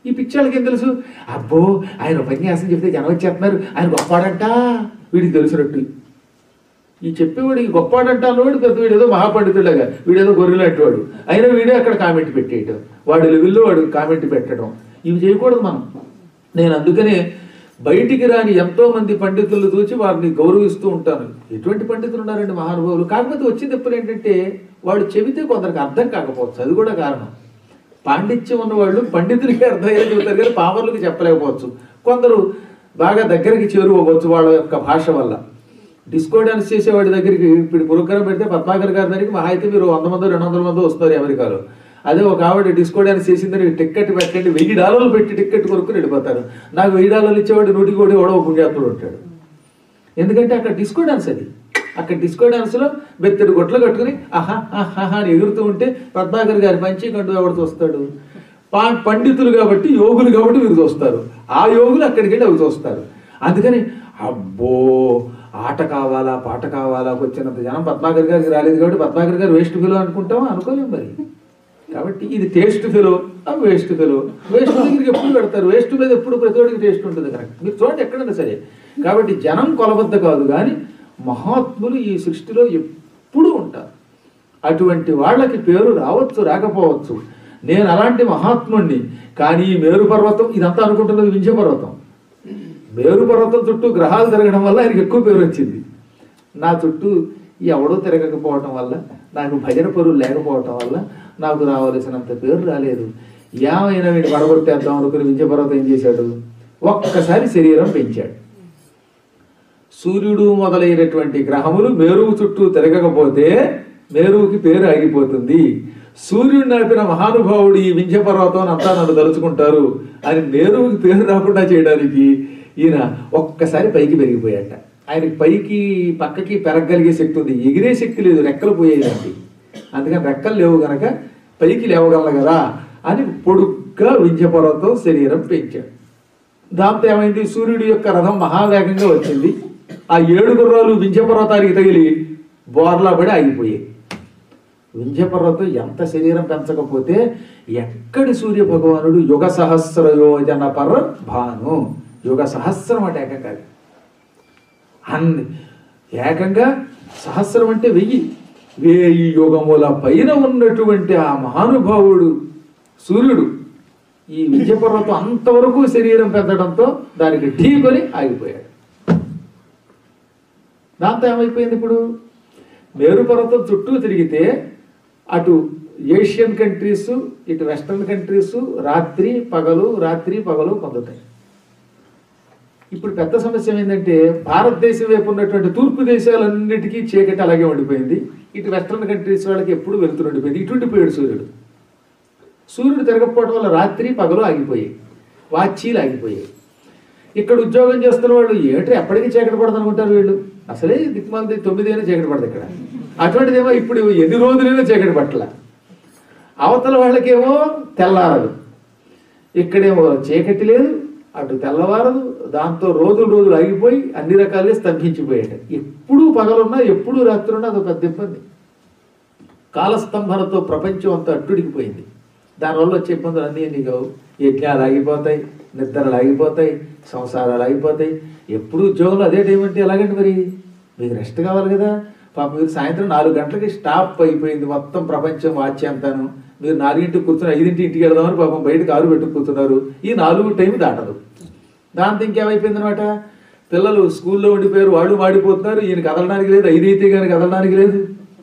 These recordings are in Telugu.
ఈ పిచ్చాళ్ళకి ఏం తెలుసు అబ్బో ఆయన ఉపన్యాసం చెప్తే జనం వచ్చేస్తున్నారు ఆయన గొప్పవాడంట వీడికి తెలిసినట్టు ఈ చెప్పేవాడు ఈ గొప్పవాడంట అన్నవాడు పెద్ద వీడు ఏదో మహాపండితుడుగా వీడేదో గొర్రెలాంటి వాడు అయినా వీడే అక్కడ కామెంట్ పెట్టేయటం వాడి లెవెల్లో వాడు కామెంట్ పెట్టడం ఇవి చేయకూడదు మనం నేను అందుకనే బయటికి రాని ఎంతో మంది పండితులు చూసి వారిని గౌరవిస్తూ ఉంటాను ఎటువంటి పండితులు ఉన్నారండి మహానుభావులు కాకపోతే వచ్చింది ఎప్పుడు ఏంటంటే వాడు చెబితే కొందరికి అర్థం కాకపోవచ్చు అది కూడా కారణం పాండిత్యం ఉన్నవాళ్ళు పండితులకి అర్థమయ్యేది చెబుతారు కానీ పామర్లకు చెప్పలేకపోవచ్చు కొందరు బాగా దగ్గరికి చేరుకోవచ్చు వాళ్ళ యొక్క భాష వల్ల డిస్కో డాన్స్ చేసేవాడి దగ్గరికి ఇప్పుడు పురస్కారం పెడితే పద్మాకర్ గారి దగ్గరికి మహా అయితే మీరు వంద మంది రెండు వందల మంది వస్తారు అమెరికాలో అదే ఒక ఆవిడ డిస్కో డాన్స్ చేసిందని టిక్కెట్ పెట్టండి వెయ్యి డాలర్లు పెట్టి టిక్కెట్ కొనుక్కుని వెళ్ళిపోతారు నాకు వెయ్యి డాలర్లు ఇచ్చేవాడు నూటికి కూడా ఎవడో ఒక పుణ్యాత్ముడు ఉంటాడు ఎందుకంటే అక్కడ డిస్కో డాన్స్ అది అక్కడ డిస్కో డాన్స్ లో బెత్తడి గొట్లు కట్టుకుని ఆహా ఆహా అని ఎగురుతూ ఉంటే పద్మాకర్ గారి మంచి కండు ఎవడు చూస్తాడు పా పండితులు కాబట్టి యోగులు కాబట్టి వీరు చూస్తారు ఆ యోగులు అక్కడికి వెళ్ళి అవి చూస్తారు అందుకని అబ్బో ఆట కావాలా పాట కావాలా వచ్చినంత జనం పద్మాకర్ గారికి రాలేదు కాబట్టి పద్మాకర్ గారు వేస్ట్ ఫిలో అనుకుంటామా అనుకోలేం మరి కాబట్టి ఇది టేస్ట్ ఫెలో అవి వేస్ట్ ఫెలో వేస్ట్ దగ్గరికి ఎప్పుడు పెడతారు వేస్ట్ మీద ఎప్పుడు ప్రతి ఒక్కరికి టేస్ట్ ఉంటుంది కనుక మీరు చూడండి ఎక్కడైనా సరే కాబట్టి జనం కొలబద్ద కాదు కానీ మహాత్ములు ఈ సృష్టిలో ఎప్పుడూ ఉంటారు అటువంటి వాళ్ళకి పేరు రావచ్చు రాకపోవచ్చు నేను అలాంటి మహాత్ముణ్ణి కానీ ఈ మేరు పర్వతం ఇదంతా అనుకుంటున్నది వింధ్య పర్వతం మేరు పర్వతం చుట్టూ గ్రహాలు తిరగడం వల్ల ఆయనకి ఎక్కువ పేరు వచ్చింది నా చుట్టూ ఎవడో తిరగకపోవటం వల్ల నాకు భజన పరులు లేకపోవటం వల్ల నాకు రావలసినంత పేరు రాలేదు ఏమైనా వీడిని పడగొట్టేద్దాం అనుకుని వింధ్యపర్వతం ఏం చేశాడు ఒక్కసారి శరీరం పెంచాడు సూర్యుడు మొదలైనటువంటి గ్రహములు మేరువు చుట్టూ తిరగకపోతే మేరువుకి పేరు ఆగిపోతుంది సూర్యుడు నడిపిన మహానుభావుడు ఈ వింధ్య పర్వతం అంతా నన్ను తలుచుకుంటారు అని మేరువుకి పేరు రాకుండా చేయడానికి ఈయన ఒక్కసారి పైకి పెరిగిపోయాట ఆయనకి పైకి పక్కకి పెరగగలిగే శక్తి ఉంది ఎగిరే శక్తి లేదు రెక్కలు పోయేదండి అందుకని రెక్కలు లేవు గనక పైకి లేవగలరు కదా అని పొడుగ్గా వింధ్య పర్వతం శరీరం పెంచాడు దాంతో ఏమైంది సూర్యుడి యొక్క రథం మహావేగంగా వచ్చింది ఆ ఏడు గుర్రాలు వింధ్యపర్వతానికి తగిలి బోర్లా పడి ఆగిపోయాయి వింధ్యపర్వతం ఎంత శరీరం పెంచకపోతే ఎక్కడి సూర్య భగవానుడు యుగ సహస్ర యోజన పర భాను యుగ సహస్రం అంటే ఏకం కాదు అన్ని ఏకంగా సహస్రం అంటే వెయ్యి వేయి యుగముల పైన ఉన్నటువంటి ఆ మహానుభావుడు సూర్యుడు ఈ విద్యపర్వతం అంతవరకు శరీరం పెంచడంతో దానికి ఢీకొని ఆగిపోయాడు దాంతో ఏమైపోయింది ఇప్పుడు మేరు పర్వతం చుట్టూ తిరిగితే అటు ఏషియన్ కంట్రీస్ ఇటు వెస్ట్రన్ కంట్రీస్ రాత్రి పగలు రాత్రి పగలు పొందుతాయి ఇప్పుడు పెద్ద సమస్య ఏంటంటే భారతదేశం వైపు ఉన్నటువంటి తూర్పు దేశాలన్నిటికీ చీకటి అలాగే ఉండిపోయింది ఇటు వెస్ట్రన్ కంట్రీస్ వాళ్ళకి ఎప్పుడు వెలుతురు ఉండిపోయింది ఇటు ఉండిపోయాడు సూర్యుడు సూర్యుడు తిరగకపోవడం వల్ల రాత్రి పగలు ఆగిపోయాయి వాచీలు ఆగిపోయాయి ఇక్కడ ఉద్యోగం చేస్తున్న వాళ్ళు ఏమిటో ఎప్పటికీ చీకటి పడదు అనుకుంటారు వీళ్ళు అసలే దిక్మాలది తొమ్మిదైనా చీకటి పడదు ఇక్కడ అటువంటిదేమో ఇప్పుడు ఎన్ని రోజులైనా చీకటి పట్టల అవతల వాళ్ళకేమో తెల్లారదు ఇక్కడేమో చీకటి లేదు అటు తెల్లవారదు దాంతో రోజులు రోజులు ఆగిపోయి అన్ని రకాలుగా స్తంభించిపోయాడు ఎప్పుడూ పగలున్నా ఎప్పుడూ రాత్రి ఉన్నా అదొక పెద్ద ఇబ్బంది కాలస్తంభనతో ప్రపంచం అంతా అట్టుడికిపోయింది దానివల్ల వచ్చే ఇబ్బందులు అన్నీ నీకు యజ్ఞాలు ఆగిపోతాయి నిద్రలు ఆగిపోతాయి సంసారాలు ఆగిపోతాయి ఎప్పుడు ఉద్యోగంలో అదే టైం అంటే ఎలాగండి మరి మీకు రెస్ట్ కావాలి కదా పాప మీరు సాయంత్రం నాలుగు గంటలకి స్టాప్ అయిపోయింది మొత్తం ప్రపంచం వాచ్యంతాను మీరు నాలుగింటికి కూర్చుని ఐదింటి ఇంటికి వెళ్దామని పాపం బయట కారు పెట్టుకు కూర్చున్నారు ఈ నాలుగు టైం దాటదు దాంతో ఇంకేమైపోయింది అనమాట పిల్లలు స్కూల్లో ఉండిపోయారు వాళ్ళు మాడిపోతున్నారు ఈయన కదలడానికి లేదు ఐదైతే కానీ కదలడానికి లేదు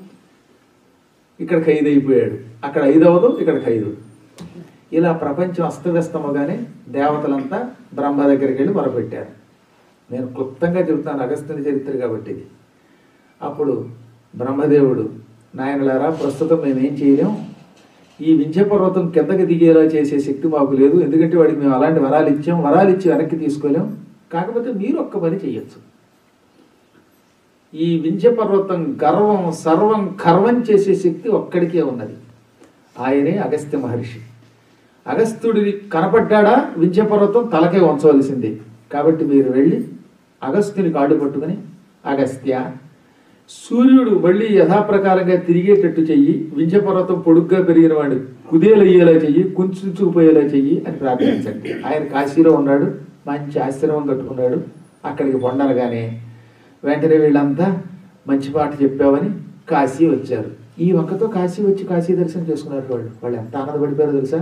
ఇక్కడ ఖైదు అయిపోయాడు అక్కడ ఐదు అవ్వదు ఇక్కడ ఖైదు ఇలా ప్రపంచం అస్తవ్యస్తమగానే దేవతలంతా బ్రహ్మ దగ్గరికి వెళ్ళి మొరపెట్టారు నేను క్లుప్తంగా చెబుతాను అగస్త్యుని చరిత్ర కాబట్టి ఇది అప్పుడు బ్రహ్మదేవుడు నాయనలారా ప్రస్తుతం మేమేం చేయలేం ఈ వింధ్య పర్వతం కిందకి దిగేలా చేసే శక్తి మాకు లేదు ఎందుకంటే వాడికి మేము అలాంటి వరాలు ఇచ్చాం వరాలు ఇచ్చి వెనక్కి తీసుకోలేం కాకపోతే మీరు ఒక్క పని చెయ్యొచ్చు ఈ వింధ్య పర్వతం గర్వం సర్వం కర్వం చేసే శక్తి ఒక్కడికే ఉన్నది ఆయనే అగస్త్య మహర్షి అగస్త్యుడి కనపడ్డాడా వింధ్య పర్వతం తలకే ఉంచవలసిందే కాబట్టి మీరు వెళ్ళి అగస్త్యుని కాళ్ళు పట్టుకుని అగస్త్య సూర్యుడు మళ్ళీ యథాప్రకారంగా తిరిగేటట్టు చెయ్యి వింధ్య పర్వతం పొడుగ్గా పెరిగిన వాడు కుదేలయ్యేలా చెయ్యి కుంచుకుపోయేలా చెయ్యి అని ప్రార్థించండి ఆయన కాశీలో ఉన్నాడు మంచి ఆశ్రమం కట్టుకున్నాడు అక్కడికి పొండనగానే వెంటనే వీళ్ళంతా మంచి మాట చెప్పావని కాశీ వచ్చారు ఈ వంకతో కాశీ వచ్చి కాశీ దర్శనం చేసుకున్నారు వాళ్ళు వాళ్ళు ఎంత ఆనందపడిపోయారో తెలుసా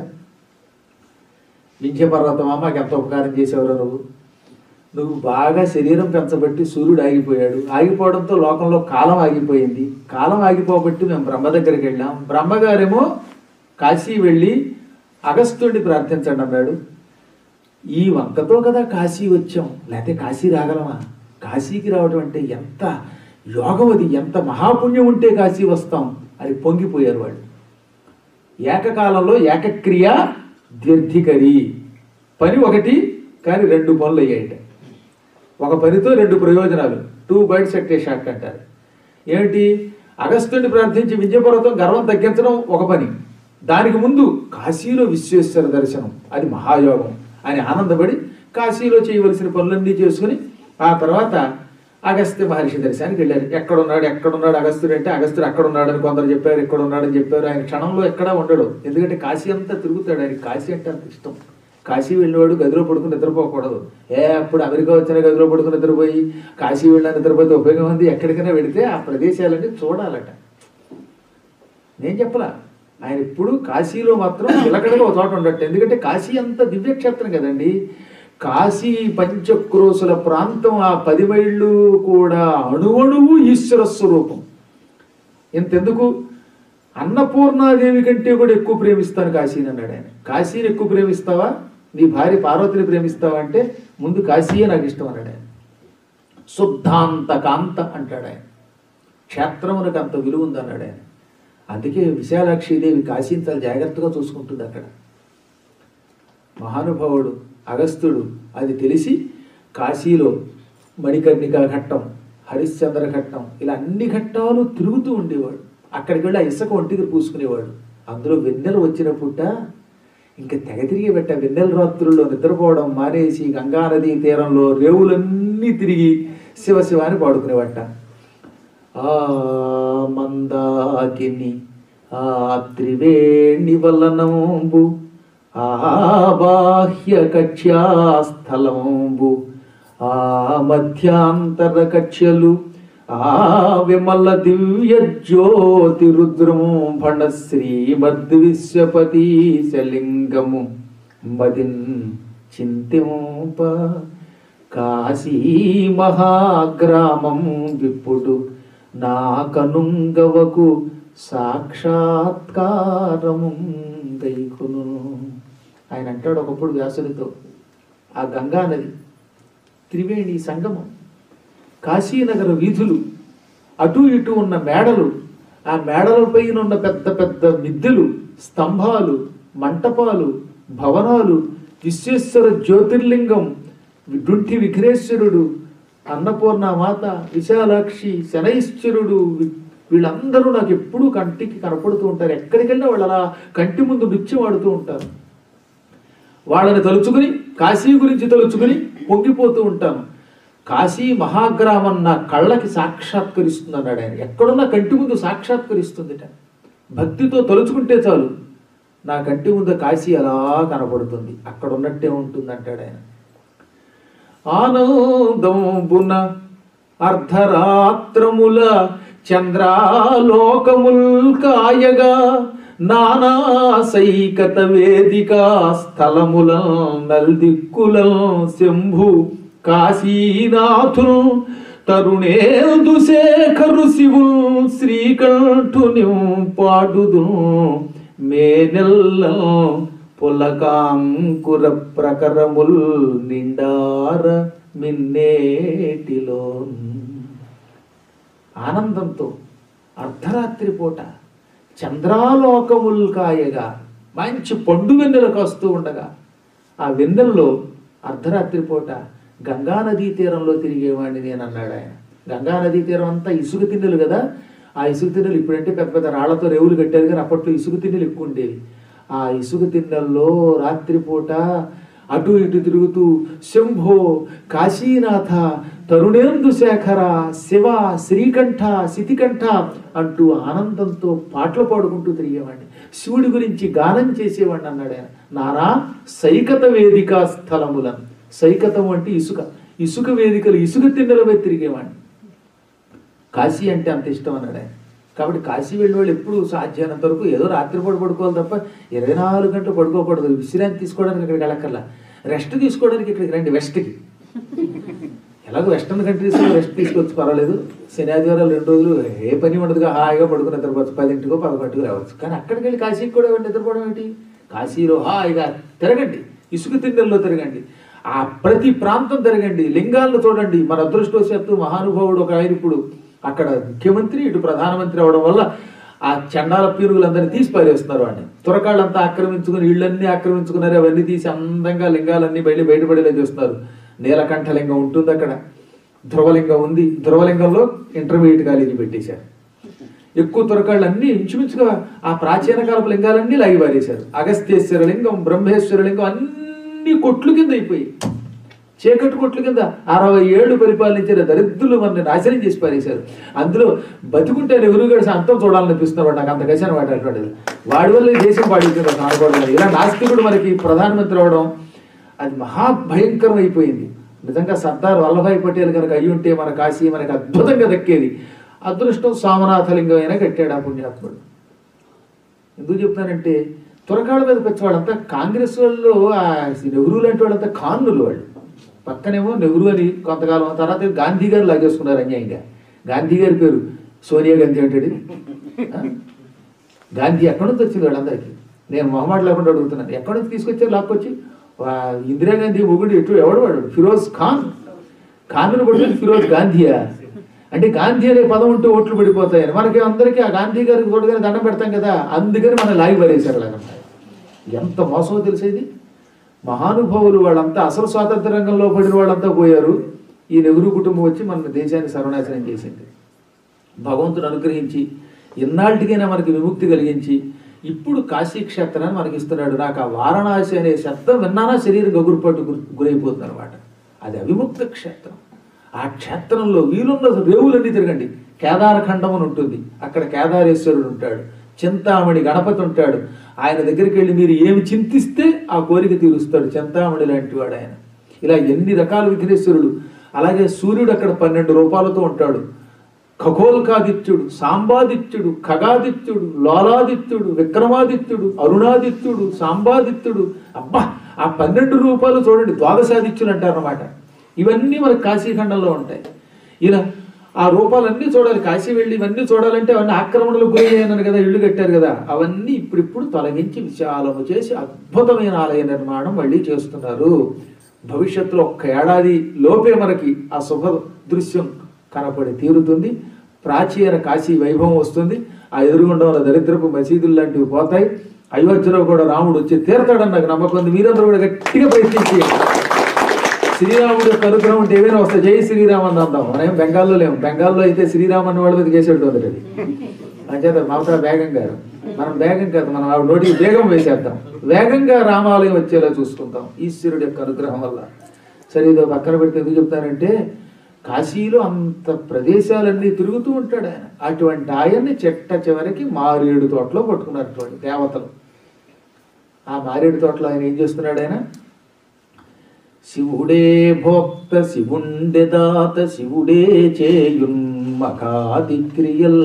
వింధ్య పర్వతం మాకు ఎంత ఉపకారం చేసేవారో నువ్వు నువ్వు బాగా శరీరం పెంచబట్టి సూర్యుడు ఆగిపోయాడు ఆగిపోవడంతో లోకంలో కాలం ఆగిపోయింది కాలం ఆగిపోబట్టి మేము బ్రహ్మ దగ్గరికి వెళ్ళాం బ్రహ్మగారేమో కాశీ వెళ్ళి అగస్త్యుడిని ప్రార్థించండి అన్నాడు ఈ వంకతో కదా కాశీ వచ్చాం లేకపోతే కాశీ రాగలమా కాశీకి రావడం అంటే ఎంత యోగం అది ఎంత మహాపుణ్యం ఉంటే కాశీ వస్తాం అని పొంగిపోయారు వాళ్ళు ఏకకాలంలో ఏకక్రియ ద్వ్యర్థికరి పని ఒకటి కానీ రెండు పనులు అయ్యాయట ఒక పనితో రెండు ప్రయోజనాలు two birds at a shot అంటారు ఏమిటి అగస్త్యుని ప్రార్థించి విద్యపర్వతం గర్వం తగ్గించడం ఒక పని దానికి ముందు కాశీలో విశ్వేశ్వర దర్శనం అది మహాయోగం అని ఆనందపడి కాశీలో చేయవలసిన పనులన్నీ చేసుకుని ఆ తర్వాత అగస్త్య మహర్షి దర్శనానికి వెళ్ళారు ఎక్కడున్నాడు ఎక్కడున్నాడు అగస్త్యుడు అంటే అగస్త్యుడు అక్కడ ఉన్నాడని కొందరు చెప్పారు ఎక్కడ ఉన్నాడని చెప్పారు ఆయన క్షణంలో ఎక్కడా ఉండడు ఎందుకంటే కాశీ అంతా తిరుగుతాడు ఆయన కాశీ అంటే అంత ఇష్టం కాశీ వెళ్ళినవాడు గదిలో పడుకుని నిద్రపోకూడదు ఏ అప్పుడు అమెరికా వచ్చిన గదిలో పడుకుని నిద్రపోయి కాశీ వెళ్ళిన నిద్రపోతే ఉపయోగం ఉంది ఎక్కడికైనా వెళితే ఆ ప్రదేశాలన్నీ చూడాలట నేను చెప్పలా ఆయన ఇప్పుడు కాశీలో మాత్రం నిలకడగా ఒక చోట ఉండట్టు ఎందుకంటే కాశీ అంత దివ్యక్షేత్రం కదండి కాశీ పంచక్రోశుల ప్రాంతం ఆ పది మైళ్ళు కూడా అణువణువు ఈశ్వర స్వరూపం ఇంతెందుకు అన్నపూర్ణాదేవి కంటే కూడా ఎక్కువ ప్రేమిస్తాను కాశీని అన్నాడు ఆయన కాశీని ఎక్కువ ప్రేమిస్తావా నీ భార్య పార్వతిని ప్రేమిస్తావా అంటే ముందు కాశీయే నాకు ఇష్టం అన్నాడు ఆయన శుద్ధాంత కాంత అంటాడు ఆయన క్షేత్రమునకు అంత విలువ ఉంది అన్నాడు ఆయన అందుకే విశాలాక్షిదేవి కాశీని చాలా జాగ్రత్తగా చూసుకుంటుంది అక్కడ మహానుభావుడు అగస్త్యుడు అది తెలిసి కాశీలో మణికర్ణికా ఘట్టం హరిశ్చంద్ర ఘట్టం ఇలా అన్ని ఘట్టాలు తిరుగుతూ ఉండేవాడు అక్కడికి వెళ్ళి ఆ ఇసుక ఒంటికి పూసుకునేవాడు అందులో వెన్నెల వచ్చిన పుట్ట ఇంకా తెగ తిరిగి పెట్ట వెన్నెల రాత్రుల్లో నిద్రపోవడం మానేసి గంగానదీ తీరంలో రేవులన్నీ తిరిగి శివ శివ అని పాడుకునేవాట ఆ మందాకిని ఆ త్రివేణి వలనంబు ఆ బాహ్య కక్ష్యాస్థలంబు ఆ మధ్యాంతర కక్ష్యలు ఆ విమల దివ్య జ్యోతి రుద్రము భణ శ్రీమద్విశ్వపతి శలింగము మదిన్ చింతింప కాశీ మహాగ్రామం విప్పుడు నా కనుంగవకు సాక్షాత్కారము గైకును ఆయన అంటాడు ఒకప్పుడు వ్యాసుడితో ఆ గంగా నది త్రివేణి సంగమం కాశీనగర వీధులు అటు ఇటు ఉన్న మేడలు ఆ మేడలపైన ఉన్న పెద్ద పెద్ద మిద్దెలు స్తంభాలు మంటపాలు భవనాలు విశ్వేశ్వర జ్యోతిర్లింగం డుంఠి విఘ్నేశ్వరుడు అన్నపూర్ణ మాత విశాలాక్షి శనైశ్వరుడు వి- వీళ్ళందరూ నాకు ఎప్పుడూ కంటికి కనపడుతూ ఉంటారు ఎక్కడికి వెళ్ళినా వాళ్ళు అలా కంటి ముందు నృత్యం ఆడుతూ ఉంటారు వాళ్ళని తలుచుకుని కాశీ గురించి తలుచుకుని పొంగిపోతూ ఉంటాను కాశీ మహాగ్రామం నా కళ్ళకి సాక్షాత్కరిస్తుంది అన్నాడు ఆయన ఎక్కడున్నా కంటి ముందు సాక్షాత్కరిస్తుందిట భక్తితో తలుచుకుంటే చాలు నా కంటి ముందు కాశీ అలా కనపడుతుంది అక్కడ ఉన్నట్టే ఉంటుంది అంటాడు ఆయన ఆనందంబున అర్ధరాత్రముల చంద్రాలోకముల్ కాయగా నానా సైకత వేదిక స్థలముల నల్దిక్కుల శంభు కాశీనాథులు తరుణేందు శేఖరు శివుల్ శ్రీకంఠుని పాడుదు మేనెల్ల పులకాంకుర ప్రకరముల్ నిండార మిన్నేటిలో ఆనందంతో అర్ధరాత్రి పూట చంద్రాలోకముల్ కాయగా మంచి పండు వెన్నెల కాస్తూ ఉండగా ఆ వెన్నెల్లో అర్ధరాత్రి పూట గంగా నదీ తీరంలో తిరిగేవాడిని నేను అన్నాడు ఆయన గంగా నదీ తీరం అంతా ఇసుక తిన్నెలు కదా ఆ ఇసుక తిన్నెలు ఇప్పుడంటే పెద్ద పెద్ద రాళ్లతో రేవులు కట్టారు కానీ అప్పట్లో ఇసుక తిన్నెలు ఎక్కువ ఉండేవి ఆ ఇసుక తిన్నెల్లో రాత్రిపూట అటు ఇటు తిరుగుతూ శంభో కాశీనాథ తరుణేందు శేఖర శివ శ్రీకంఠ శితికంఠ అంటూ ఆనందంతో పాటలు పాడుకుంటూ తిరిగేవాడిని శివుడి గురించి గానం చేసేవాడిని అన్నాడు ఆయన నానా సైకత వేదికా స్థలములను సైకతం అంటే ఇసుక ఇసుక వేదికలు ఇసుక తిన్నెల మీద తిరిగేవాడిని కాశీ అంటే అంత ఇష్టం అన్నాడు ఆయన కాబట్టి కాశీ వెళ్ళే వాళ్ళు ఎప్పుడు సాధ్యమైనంత వరకు ఏదో రాత్రిపూట పడుకోవాలి తప్ప ఇరవై నాలుగు గంటలు పడుకోకూడదు విశ్రాంతి తీసుకోవడానికి ఇక్కడికి వెళ్ళక్కర్లా రెస్ట్ తీసుకోవడానికి ఇక్కడికి రండి వెస్ట్కి ఎలాగో వెస్టర్న్ కంట్రీస్లో రెస్ట్ తీసుకోవచ్చు పర్వాలేదు శని ఆదివారాలు రెండు రోజులు ఏ పని ఉండదుగా హాయిగా పడుకుని నిద్రపోవచ్చు పదింటికో పదకొంటికో రావచ్చు కానీ అక్కడికి వెళ్ళి కాశీకి కూడా వెళ్ళి నిద్రపోవడం ఏంటి కాశీలో హాయిగా తిరగండి ఇసుక తిండల్లో తిరగండి ఆ ప్రతి ప్రాంతం తిరగండి లింగాలను చూడండి మన అదృష్టవశాత్తు మహానుభావుడు ఒక ఆయన ఇప్పుడు అక్కడ ముఖ్యమంత్రి ఇటు ప్రధానమంత్రి అవడం వల్ల ఆ చండాల పీరుగులందరినీ తీసి పారేస్తున్నారు వాడిని తురకాళ్ళంతా ఆక్రమించుకుని ఇళ్ళన్నీ ఆక్రమించుకున్నారు అవన్నీ తీసి అందంగా లింగాలన్నీ బయట బయటపడేలా చేస్తున్నారు నీలకంఠ లింగం ఉంటుంది అక్కడ ధ్రువలింగం ఉంది ధ్రువలింగంలో ఇంటర్మీడియట్ కాలేజీ పెట్టేశారు ఎక్కువ తురకాళ్ళు అన్ని ఇంచుమించుగా ఆ ప్రాచీన కాలపు లింగాలన్నీ లాగి పారేశారు అగస్త్యేశ్వర లింగం బ్రహ్మేశ్వర లింగం అన్ని కొట్లు కింద అయిపోయి చీకటి కొట్లు కింద అరవై ఏళ్ళు పరిపాలించిన దరిద్రులు మనల్ని నాశనం చేసి పారేశారు అందులో బతికుంటే నెహ్రూగడ అంతం చూడాలనిపిస్తున్నారు వాడు నాకు అంత కశాను వాడు అటువంటిది వాడి వల్ల ఈ దేశం పాడించారు అనుకోవడం ఇలా నాస్తికుడు మనకి ప్రధానమంత్రి అవడం అది మహాభయంకరం అయిపోయింది నిజంగా సర్దార్ వల్లభాయ్ పటేల్ కనుక అయ్యి ఉంటే మన కాశీ మనకి అద్భుతంగా దక్కేది అదృష్టం సోమనాథలింగం అయినా కట్టాడు ఆ పుణ్యాత్ముడు ఎందుకు చెప్తానంటే తురకాళ్ళ మీద పెంచేవాళ్ళంతా కాంగ్రెస్ వాళ్ళు ఆ నెహ్రూ లాంటి వాళ్ళంతా కాన్నులు వాళ్ళు పక్కనేమో నెహ్రూ అని కొంతకాలం తర్వాత గాంధీ గారు లాగేసుకున్నారు అన్యాయంగా గాంధీ గారి పేరు సోనియా గాంధీ అంటాడు ఆ? గాంధీ ఎక్కడి నుంచి వచ్చింది వాళ్ళందరికీ నేను మొహమాట లేకుండా అడుగుతున్నాను ఎక్కడి నుంచి తీసుకొచ్చారు లాక్కొచ్చి వా- ఇందిరాగాంధీ మొగుడు ఎటు ఎవడు వాడు ఫిరోజ్ ఖాన్ ఖాన్ను పడుతుంది ఫిరోజ్ గాంధీయా అంటే గాంధీ అనే పదం ఉంటే ఓట్లు పడిపోతాయని మనకి అందరికీ ఆ గాంధీ గారికి చూడగానే దండం పెడతాం కదా అందుకని మనం లాగి పడేశారు అలాగ ఎంత మోసమో తెలిసేది మహానుభావులు వాళ్ళంతా అసలు స్వాతంత్ర రంగంలో పడిన వాళ్ళంతా పోయారు ఈ నెహ్రూ కుటుంబం వచ్చి మన దేశాన్ని సర్వనాశనం చేసింది భగవంతుడు అనుగ్రహించి ఇన్నాళ్ళకైనా మనకి విముక్తి కలిగించి ఇప్పుడు కాశీ క్షేత్రాన్ని మనకి ఇస్తున్నాడు నాకు ఆ వారణాసి అనే శబ్దం విన్నానా శరీరం గగురుపాటు గురి- గురైపోతుంది అనమాట అది అవిముక్త క్షేత్రం ఆ క్షేత్రంలో వీలున్న రేవులన్నీ తిరగండి కేదారఖండం అని ఉంటుంది అక్కడ కేదారేశ్వరుడు ఉంటాడు చింతామణి గణపతి ఉంటాడు ఆయన దగ్గరికి వెళ్ళి మీరు ఏమి చింతిస్తే ఆ కోరిక తీరుస్తాడు చింతామణి లాంటి వాడు ఆయన ఇలా ఎన్ని రకాల విఘ్నేశ్వరుడు అలాగే సూర్యుడు అక్కడ పన్నెండు రూపాలతో ఉంటాడు ఖగోల్కాదిత్యుడు సాంబాదిత్యుడు ఖగాదిత్యుడు లోలాదిత్యుడు విక్రమాదిత్యుడు అరుణాదిత్యుడు సాంబాదిత్యుడు అబ్బా ఆ పన్నెండు రూపాలు చూడండి ద్వాదశాదిత్యులు అంటారన్నమాట ఇవన్నీ మనకి కాశీఖండంలో ఉంటాయి ఇలా ఆ రూపాలన్నీ చూడాలి కాశీ వెళ్ళి ఇవన్నీ చూడాలంటే అవన్నీ ఆక్రమణలు గురి అయ్యాను కదా ఇల్లు కట్టారు కదా అవన్నీ ఇప్పుడిప్పుడు తొలగించి విశాలము చేసి అద్భుతమైన ఆలయ నిర్మాణం మళ్ళీ చేస్తున్నారు భవిష్యత్తులో ఒక్క ఏడాది లోపే మనకి ఆ శుభ దృశ్యం కనపడి తీరుతుంది ప్రాచీన కాశీ వైభవం వస్తుంది ఆ ఎదురుగుండా ఉన్న దరిద్రపు మసీదులు లాంటివి పోతాయి అయోధ్యలో కూడా రాముడు వచ్చి తీరతాడని నాకు నమ్మకం ఉంది మీరందరూ కూడా గట్టిగా ప్రయత్నించి శ్రీరాముడు యొక్క అనుగ్రహం ఉంటే ఏమైనా వస్తాయి జై శ్రీరామ్ అని అందాం మనం బెంగాల్లో లేము బెంగాల్లో అయితే శ్రీరామ్ అన్న వాళ్ళ మీద కేసేట్టు ఉంది అది అంచేత మమతా బేగం గారు మనం బేగం కాదు మనం ఆవిడ నోటికి బేగం వేసేద్దాం వేగంగా రామాలయం వచ్చేలా చూసుకుంటాం ఈశ్వరుడు యొక్క అనుగ్రహం వల్ల సరే ఇదో పక్కన పెడితే ఎందుకు చెప్తానంటే కాశీలో అంత ప్రదేశాలన్నీ తిరుగుతూ ఉంటాడు ఆయన అటువంటి ఆయన్ని చెట్ట చివరికి మారేడు తోటలో పట్టుకున్నారు అటువంటి దేవతలు ఆ మారేడు తోటలో ఆయన ఏం చేస్తున్నాడు ఆయన శివుడే భోక్త శివుండె దాత శివుడే చేయున్ మకాది క్రియల్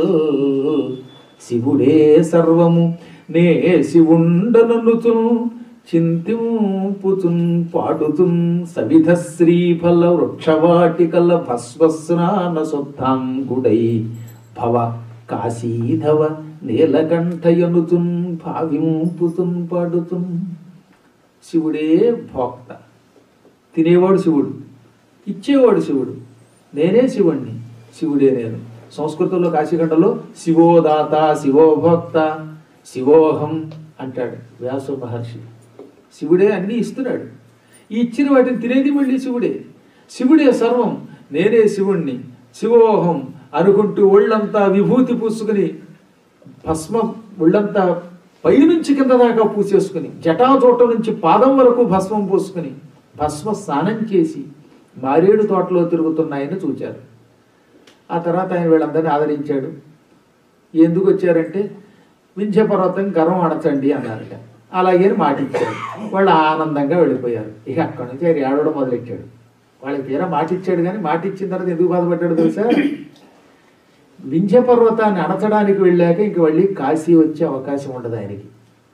శివుడే సర్వము నే శివుండననుచున్ చింతింపుచున్ పాడుతున్ సవిధ శ్రీఫల వృక్షవాటికల భస్వస్నాన శుద్ధాంగుడై భవ కాశీధవ నీలకంఠయనుచున్ భావింపుచున్ పాడుతున్ శివుడే భోక్త తినేవాడు శివుడు ఇచ్చేవాడు శివుడు నేనే శివుణ్ణి శివుడే నేను సంస్కృతంలో కాశీఖండంలో శివోదాత శివోభోక్త శివోహం అంటాడు వ్యాస మహర్షి శివుడే అన్నీ ఇస్తున్నాడు ఈ ఇచ్చిన వాటిని తినేది మళ్ళీ శివుడే శివుడే సర్వం నేనే శివుణ్ణి శివోహం అనుకుంటూ ఒళ్ళంతా విభూతి పూసుకుని భస్మం ఒళ్ళంతా పైనుంచి కింద దాకా పూసేసుకుని జటాచోట నుంచి పాదం వరకు భస్మం పూసుకుని భస్మ స్నానం చేసి మారేడు తోటలో తిరుగుతున్నాయని చూచారు ఆ తర్వాత ఆయన వీళ్ళందరినీ ఆదరించాడు ఎందుకు వచ్చారంటే వింధ్య పర్వతం గర్వం అడచండి అన్నారట అలాగే అని మాట ఇచ్చాడు వాళ్ళు ఆనందంగా వెళ్ళిపోయారు ఇక అక్కడి నుంచి ఆయన ఏడవడం మొదలెట్టాడు వాళ్ళకి తీరా మాట ఇచ్చాడు కానీ మాట ఇచ్చిన తర్వాత ఎందుకు బాధపడ్డాడు తెలుసా వింధ్య పర్వతాన్ని అణచడానికి వెళ్ళాక ఇంక మళ్ళీ కాశీ వచ్చే అవకాశం ఉండదు ఆయనకి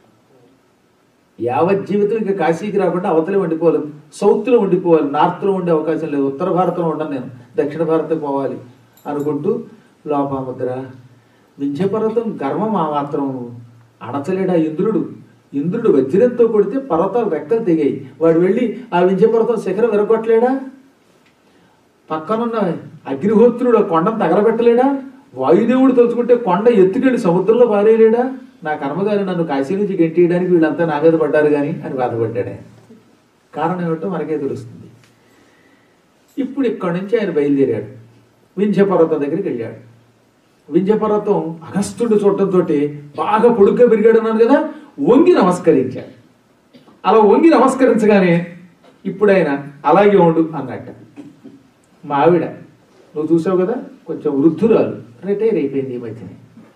యావత్ జీవితం ఇంకా కాశీకి రాకుండా అవతలే ఉండిపోవాలి సౌత్లో ఉండిపోవాలి నార్త్లో ఉండే అవకాశం లేదు ఉత్తర భారతంలో ఉండను నేను దక్షిణ భారతం పోవాలి అనుకుంటూ లోపాముద్ర వింధ్యపర్వతం గర్వం ఆ మాత్రం అణచలేడా ఇంద్రుడు ఇంద్రుడు వజ్రంతో కొడితే పర్వతాలు రెక్కలు తెగాయి వాడు వెళ్ళి ఆ వింధ్యపర్వతం శిఖరం విరగొట్టలేడా పక్కనున్న అగ్నిహోత్రుడు ఆ కొండను తగలబెట్టలేడా వాయుదేవుడు తలుచుకుంటే కొండ ఎత్తుకెళ్ళి సముద్రంలో పారేయలేడా నా కర్మగారి నన్ను కాశీ నుంచి గెంటేయడానికి వీళ్ళంతా నా మీద పడ్డారు కానీ అని బాధపడ్డాడు ఆయన కారణం ఏమిటో మనకే తెలుస్తుంది ఇప్పుడు ఇక్కడి నుంచి ఆయన బయలుదేరాడు వింధ్య పర్వతం దగ్గరికి వెళ్ళాడు వింధ్య పర్వతం అగస్త్యుడు చూడటంతో బాగా పొడుగ్గా పెరిగాడు అన్నాను కదా వంగి నమస్కరించాడు అలా వంగి నమస్కరించగానే ఇప్పుడు ఆయన అలాగే ఉండు అన్నట్ట మా ఆవిడ నువ్వు చూసావు కదా కొంచెం వృద్ధురాలు రిటైర్ అయిపోయింది ఈ మధ్యనే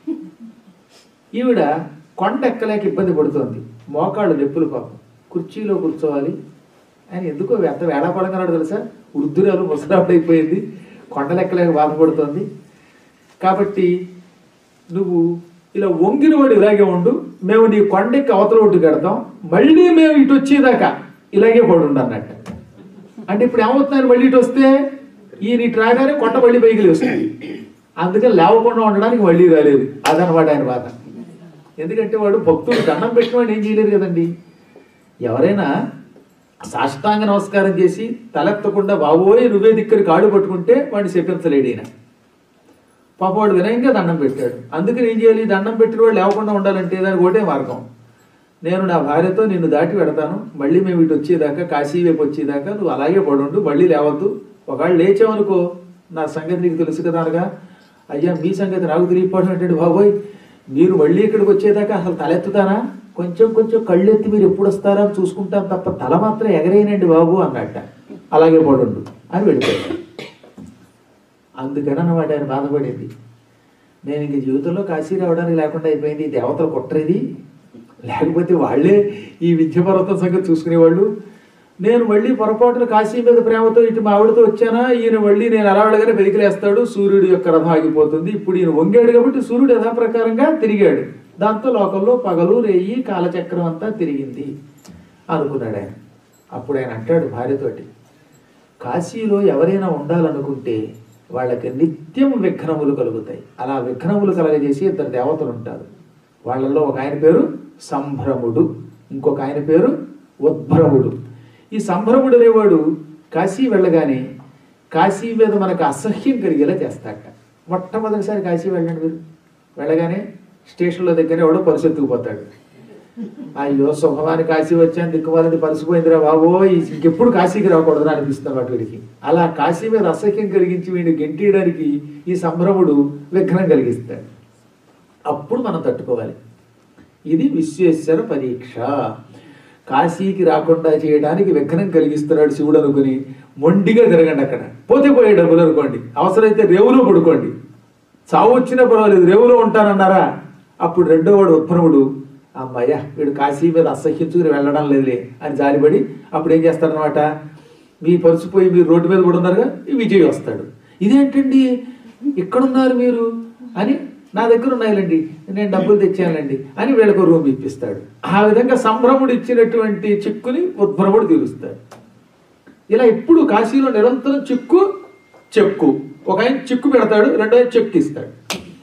ఈవిడ కొండ ఎక్కలేక ఇబ్బంది పడుతోంది మోకాళ్ళు నొప్పులు పాపం కుర్చీలో కూర్చోవాలి ఆయన ఎందుకో ఎంత వేళాపడగలడు తెలుసా వృద్ధురాలు ముసలావిడ అయిపోయింది కొండలెక్కలేక బాధపడుతోంది కాబట్టి నువ్వు ఇలా వంగిన వాడు ఇలాగే ఉండు మేము నీ కొండెక్కి అవతల ఒడ్డు కడతాం మళ్ళీ మేము ఇటు వచ్చేదాకా ఇలాగే పడుండు అన్నట్టు అంటే ఇప్పుడు ఏమవుతున్నాను మళ్ళీ ఇటు వస్తే ఈయన ఇటు రాగానే కొండ మళ్ళీ పైకి వస్తుంది అందుకని లేవకుండా ఉండడానికి మళ్ళీ రాలేదు అదనమాట ఆయన బాధ ఎందుకంటే వాడు భక్తుడు దండం పెట్టిన వాడు ఏం చేయలేరు కదండి ఎవరైనా సాష్టాంగ నమస్కారం చేసి తలెత్తకుండా బాబోయ్ నువ్వే దిక్కరి కాడు పట్టుకుంటే వాడిని శపించలేడు ఈయన పాప వాడు వినయంగా దండం పెట్టాడు అందుకని ఏం చేయాలి దండం పెట్టిన వాడు లేవకుండా ఉండాలంటే దానికి ఒకటే మార్గం నేను నా భార్యతో నిన్ను దాటి పెడతాను మళ్ళీ మేము ఇటు వచ్చేదాకా కాశీ వైపు వచ్చేదాకా నువ్వు అలాగే పడుండు మళ్ళీ లేవద్దు ఒకవేళ లేచావనుకో నా సంగతి నీకు తెలుసు కదా అనగా అయ్యా మీ సంగతి నాకు తెలియకపోవడం ఏంటంటే బాబోయ్ మీరు మళ్ళీ ఇక్కడికి వచ్చేదాకా అసలు తలెత్తుతానా కొంచెం కొంచెం కళ్ళెత్తి మీరు ఎప్పుడు వస్తారా అని చూసుకుంటాం తప్ప తల మాత్రం ఎగరేనండి బాబు అన్నట్ట అలాగే పడుండు అని వెళ్ళిపోయాడు అందుకని అన్నమాట ఆయన బాధపడేది నేను ఇంక జీవితంలో కాశీ రావడానికి లేకుండా అయిపోయింది ఈ దేవతలు కుట్రేది లేకపోతే వాళ్ళే ఈ విద్యపర్వతం సంగతి చూసుకునేవాళ్ళు నేను మళ్ళీ పొరపాటున కాశీ మీద ప్రేమతో ఇటు మా ఆవిడతో వచ్చానా ఈయన మళ్ళీ నేను అలా వెళ్ళగానే వెలికిలేస్తాడు సూర్యుడి యొక్క రథం ఆగిపోతుంది ఇప్పుడు ఈయన వంగాడు కాబట్టి సూర్యుడు యథాప్రకారంగా తిరిగాడు దాంతో లోకంలో పగలు రేయి కాలచక్రం అంతా తిరిగింది అనుకున్నాడు ఆయన అప్పుడు ఆయన అంటాడు భార్యతోటి కాశీలో ఎవరైనా ఉండాలనుకుంటే వాళ్ళకి నిత్యం విఘ్నములు కలుగుతాయి అలా విఘ్నములు కలగజేసి ఇద్దరు దేవతలు ఉంటారు వాళ్ళల్లో ఒక ఆయన పేరు సంభ్రముడు ఇంకొక ఆయన పేరు ఉద్భ్రముడు ఈ సంభ్రముడు అనేవాడు కాశీ వెళ్ళగానే కాశీ మీద మనకు అసహ్యం కలిగేలా చేస్తాడట మొట్టమొదటిసారి కాశీ వెళ్ళండి మీరు వెళ్ళగానే స్టేషన్లో దగ్గర ఎవడో పరిసెత్తుకుపోతాడు అయ్యో శుభమాని కాశీ వచ్చాను దిక్కుమాలని పరిసిపోయిందిరా బాబో ఇంకెప్పుడు కాశీకి రాకూడదు అనిపిస్తుంది వాటి వీడికి అలా కాశీ మీద అసహ్యం కలిగించి వీడిని గెంటియడానికి ఈ సంభ్రముడు విఘ్నం కలిగిస్తాడు అప్పుడు మనం తట్టుకోవాలి ఇది విశ్వేశ్వర పరీక్ష కాశీకి రాకుండా చేయడానికి విఘ్నం కలిగిస్తున్నాడు శివుడు అనుకుని మొండిగా తిరగండి అక్కడ పోతే పోయే డబ్బులు అనుకోండి అవసరమైతే రేవులో పడుకోండి చావు వచ్చినా పర్వాలేదు రేవులో ఉంటానన్నారా అప్పుడు రెండో వాడు ఉత్పన్నముడు అమ్మయ్య వీడు కాశీ మీద అసహ్యించుకుని వెళ్ళడం లేదులే అని జాలిపడి అప్పుడు ఏం చేస్తారనమాట మీ పరుచుపోయి మీరు రోడ్డు మీద కూడా ఉన్నారుగా ఈ విజయ్ వస్తాడు ఇదేంటండి ఇక్కడున్నారు మీరు అని నా దగ్గర ఉన్నాయిలండి నేను డబ్బులు తెచ్చానులేండి అని వీళ్ళకు రూమ్ ఇప్పిస్తాడు ఆ విధంగా సంభ్రముడు ఇచ్చినటువంటి చిక్కుని ఉద్భ్రముడు తీరుస్తాడు ఇలా ఇప్పుడు కాశీలో నిరంతరం చిక్కు చెక్కు ఒక ఆయన చిక్కు పెడతాడు రెండో ఆయన చెక్కు ఇస్తాడు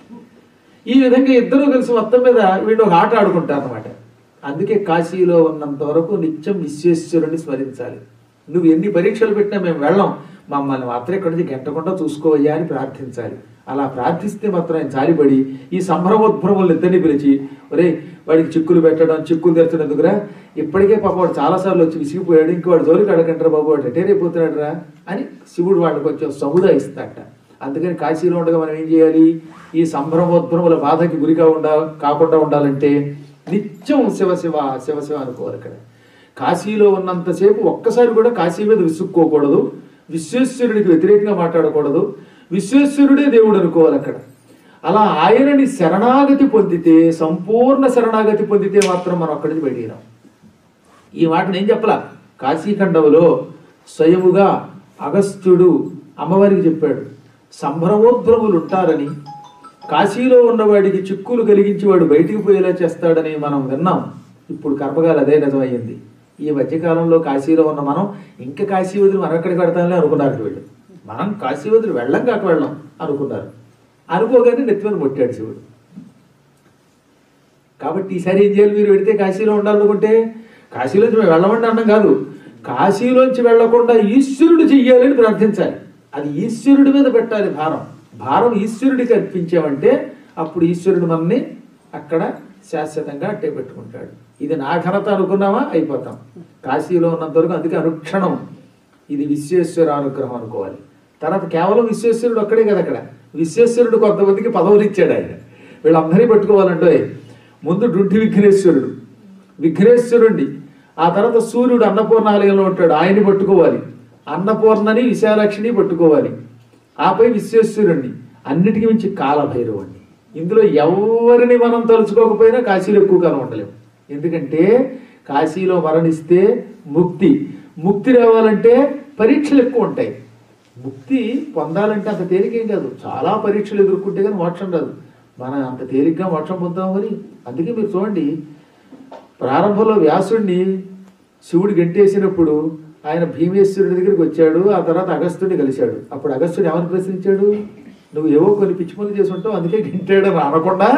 ఈ విధంగా ఇద్దరు కలిసి మొత్తం మీద వీళ్ళు ఒక ఆట ఆడుకుంటారు అనమాట అందుకే కాశీలో ఉన్నంత వరకు నిత్యం విశ్వేశ్వరుని స్మరించాలి నువ్వు ఎన్ని పరీక్షలు పెట్టినా మేము వెళ్ళాం మమ్మల్ని మాత్రం ఇక్కడి నుంచి గెంటకుండా చూసుకోవయ్యా అని ప్రార్థించాలి అలా ప్రార్థిస్తే మాత్రం ఆయన జాలిపడి ఈ సంభ్రమోద్భ్రములను ఇద్దరిని పిలిచి ఒరే వాడికి చిక్కులు పెట్టడం చిక్కులు తెరచడం ఎందుకురా ఇప్పటికే పాప వాడు చాలాసార్లు వచ్చి విసిగిపోయాడు ఇంక వాడు జోలికి అడగంటారా బాబు వాడు రిటైర్ అయిపోతున్నాడు రా అని శివుడు వాళ్ళని కొంచెం సముదాయిస్తాట అందుకని కాశీలో ఉండగా మనం ఏం చేయాలి ఈ సంభ్రమోద్భ్రముల బాధకి గురిగా ఉండ కాకుండా ఉండాలంటే నిత్యం శివ శివ శివ శివ అనుకోవాలి ఇక్కడ కాశీలో ఉన్నంతసేపు ఒక్కసారి కూడా కాశీ మీద విసుక్కోకూడదు విశ్వేశ్వరుడికి వ్యతిరేకంగా మాట్లాడకూడదు విశ్వేశ్వరుడే దేవుడు అనుకోవాలి అక్కడ అలా ఆయనని శరణాగతి పొందితే సంపూర్ణ శరణాగతి పొందితే మాత్రం మనం అక్కడి నుంచి బయటికి రాం ఈ మాట నేను చెప్పలా కాశీఖండంలో స్వయముగా అగస్త్యుడు అమ్మవారికి చెప్పాడు సంభ్రమోద్భ్రములు ఉంటారని కాశీలో ఉన్నవాడికి చిక్కులు కలిగించి వాడు బయటికి పోయేలా చేస్తాడని మనం విన్నాం ఇప్పుడు కర్మగాలు అదే నిజమయ్యింది ఈ మధ్యకాలంలో కాశీలో ఉన్న మనం ఇంకా కాశీ వదిలి మనం ఎక్కడికి పెడతామని అనుకున్నారు వీళ్ళు మనం కాశీ వదిలి వెళ్ళం కాక వెళ్ళాం అనుకున్నారు అనుకోగానే నెత్తి మీద ముట్టాడు శివుడు కాబట్టి ఈసారి ఏం చేయాలి మీరు వెడితే కాశీలో ఉండాలనుకుంటే కాశీలోంచి మేము వెళ్ళమండి అన్నం కాదు కాశీలోంచి వెళ్లకుండా ఈశ్వరుడు చెయ్యాలని ప్రార్థించాలి అది ఈశ్వరుడి మీద పెట్టాలి భారం భారం ఈశ్వరుడికి అర్పించామంటే అప్పుడు ఈశ్వరుడు మనల్ని అక్కడ శాశ్వతంగా అట్టే పెట్టుకుంటాడు ఇది నా ఘనత అనుకున్నామా అయిపోతాం కాశీలో ఉన్నంత వరకు అందుకే అనుక్షణం ఇది విశ్వేశ్వర అనుగ్రహం అనుకోవాలి తర్వాత కేవలం విశ్వేశ్వరుడు ఒక్కడే కదా అక్కడ విశ్వేశ్వరుడు కొంతమందికి పదవులు ఇచ్చాడు ఆయన వీళ్ళందరినీ పట్టుకోవాలంటే ముందు డుంటి విఘ్నేశ్వరుడు విఘ్నేశ్వరుణ్ణి ఆ తర్వాత సూర్యుడు అన్నపూర్ణాలయంలో ఉంటాడు ఆయన్ని పట్టుకోవాలి అన్నపూర్ణని విశాలాక్షిని పట్టుకోవాలి ఆపై విశ్వేశ్వరుణ్ణి అన్నిటికీ మించి కాలభైరవుణ్ణి ఇందులో ఎవరిని మనం తలుచుకోకపోయినా కాశీలో ఎక్కువ కాలం ఉండలేము ఎందుకంటే కాశీలో మరణిస్తే ముక్తి ముక్తి రావాలంటే పరీక్షలు ఎక్కువ ఉంటాయి ముక్తి పొందాలంటే అంత తేలికేం కాదు చాలా పరీక్షలు ఎదుర్కొంటే కానీ మోక్షం రాదు మనం అంత తేలిగ్గా మోక్షం పొందాం కానీ అందుకే మీరు చూడండి ప్రారంభంలో వ్యాసుడిని శివుడు గంటేసినప్పుడు ఆయన భీమేశ్వరుడి దగ్గరికి వచ్చాడు ఆ తర్వాత అగస్త్యుడిని కలిశాడు అప్పుడు అగస్త్యుడు ఏమని ప్రశ్నించాడు నువ్వు ఏవో కొన్ని పిచ్చి పనులు చేసి ఉంటావు అందుకే గింటాడని అనకుండా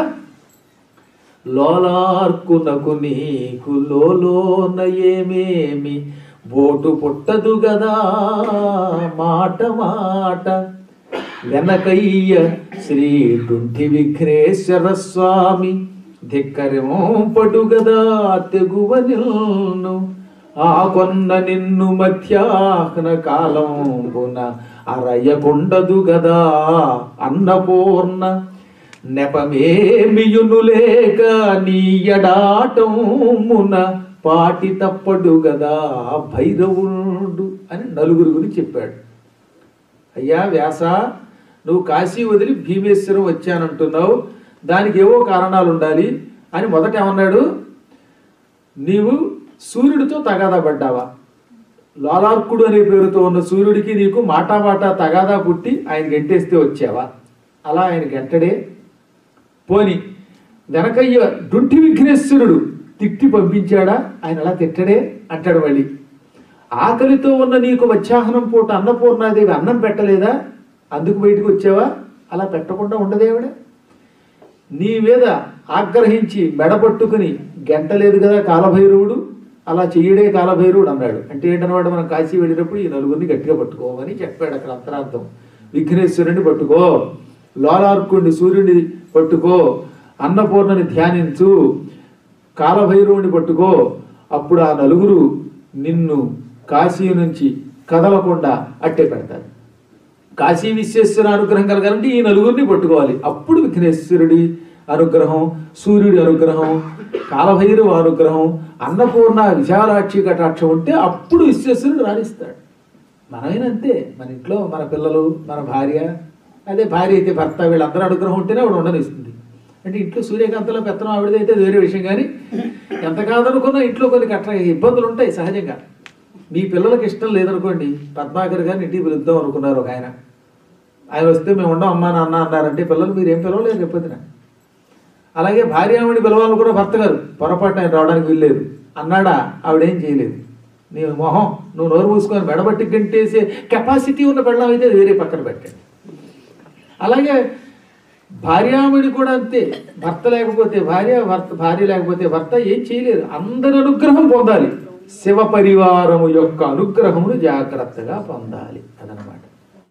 లోలార్కునకు నీకు లోలోన ఏమేమి బోటు పుట్టదు గదా మాట మాట వెనకయ్య శ్రీ డుంఠి విఘ్నేశ్వర స్వామి ధిక్కరింపడు గదా తెగువ నిల్ను ఆ కొన్న నిన్ను మధ్యాహ్న కాలంబున అరయకుండదు గదా అన్నపూర్ణ నెపమేమియును లేక నీయడాటమున పాటి తప్పడు గదా భైరవుడు అని నలుగురు గురించి చెప్పాడు అయ్యా వ్యాస నువ్వు కాశీ వదిలి భీమేశ్వరం వచ్చానంటున్నావు దానికి ఏవో కారణాలు ఉండాలి అని మొదట ఏమన్నాడు నీవు సూర్యుడితో తగాదా పడ్డావా లోలార్కుడు అనే పేరుతో ఉన్న సూర్యుడికి నీకు మాటా మాటా తగాదా పుట్టి ఆయన గెంటేస్తే వచ్చావా అలా ఆయన గెంటడే పోని వెనకయ్య డుంటి విఘ్నేశ్వరుడు తిట్టి పంపించాడా ఆయన అలా తిట్టడే అంటాడు మళ్ళీ ఆకలితో ఉన్న నీకు మధ్యాహ్నం పూట అన్నపూర్ణాదేవి అన్నం పెట్టలేదా అందుకు బయటకు వచ్చావా అలా పెట్టకుండా ఉండదేవిడ నీ మీద ఆగ్రహించి మెడపట్టుకుని గంటలేదు కదా కాలభైరవుడు అలా చెయ్యడే కాలభైరవుడు అన్నాడు అంటే ఏంటన్నమాట మనం కాశీ వెళ్ళినప్పుడు ఈ నలుగురిని గట్టిగా పట్టుకోమని చెప్పాడు అక్కడ అంతరార్థం విఘ్నేశ్వరుని పట్టుకో లోలార్కుడిని సూర్యుడిని పట్టుకో అన్నపూర్ణని ధ్యానించు కాలభైరవుని పట్టుకో అప్పుడు ఆ నలుగురు నిన్ను కాశీ నుంచి కదలకుండా అట్టే పెడతారు కాశీ విశ్వేశ్వర అనుగ్రహం కలగాలంటే ఈ నలుగురిని పట్టుకోవాలి అప్పుడు విఘ్నేశ్వరుడి అనుగ్రహం సూర్యుడి అనుగ్రహం కాలభైరవ అనుగ్రహం అన్నపూర్ణ విశాలాక్షి కటాక్షం ఉంటే అప్పుడు విశ్వేశ్వరుడు రాణిస్తాడు మనమైనా అంతే మన ఇంట్లో మన పిల్లలు మన భార్య అదే భార్య అయితే భర్త వీళ్ళందరూ అనుగ్రహం ఉంటేనే ఆవిడ ఉండనిస్తుంది అంటే ఇంట్లో సూర్యకాంతలో పెత్తనం ఆవిడదైతే అది వేరే విషయం కానీ ఎంత కాదనుకున్నా ఇంట్లో కొన్ని కట్ట ఇబ్బందులు ఉంటాయి సహజంగా మీ పిల్లలకి ఇష్టం లేదనుకోండి పద్మాకర్ గారిని ఇంటికి పిలుద్దాం అనుకున్నారు ఒక ఆయన ఆయన వస్తే మేము ఉండం అమ్మా నాన్న అన్నారంటే పిల్లలు మీరు ఏం పిలవలేరు రేపొద్దున అలాగే భార్యామణి పిలవాలనుకున్న భర్త గారు పొరపాటు ఆయన రావడానికి వీల్లేదు అన్నాడా ఆవిడేం చేయలేదు నీ మొహం నువ్వు నోరు మూసుకొని మెడబట్టి గంటేసే కెపాసిటీ ఉన్న పెళ్ళం అయితే వేరే పక్కన పెట్టండి అలాగే భార్యామణి కూడా అంతే భర్త లేకపోతే భార్య భర్త భార్య లేకపోతే భర్త ఏం చేయలేరు అందరి అనుగ్రహం పొందాలి శివ పరివారము యొక్క అనుగ్రహమును జాగ్రత్తగా పొందాలి అదనమాట